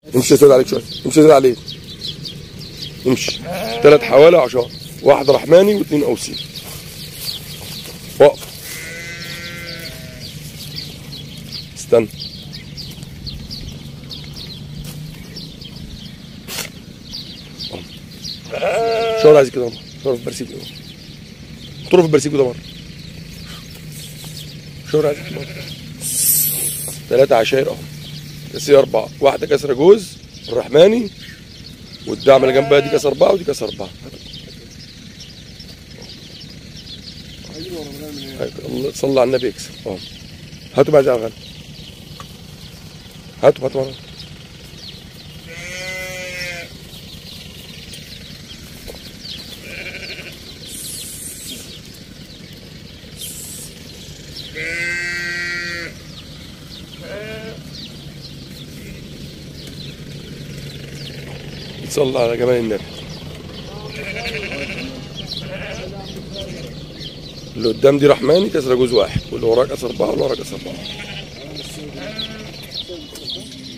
امشي زاد عليك شويه امشي زاد عليك امشي ثلاث حوالي عشان واحد رحماني واثنين اوسين وقف استنى شاور عايز كده شاور في برسيكو ده طرف في برسيكو ده بره شاور عايز كده ثلاثة عشاير اهو كاسية أربعة واحدة كسرة جوز الرحماني والدعم اللي جنبها دي كاس أربعة ودي كاس أربعة الله صلى على النبي يكسب اه هاتوا بقى زي الغنى هاتوا هاتوا مرة. صلى على جمال النبي اللي قدام دي رحماني كسر جوز واحد واللي وراه كسر أربعة واللي وراه كسر أربعة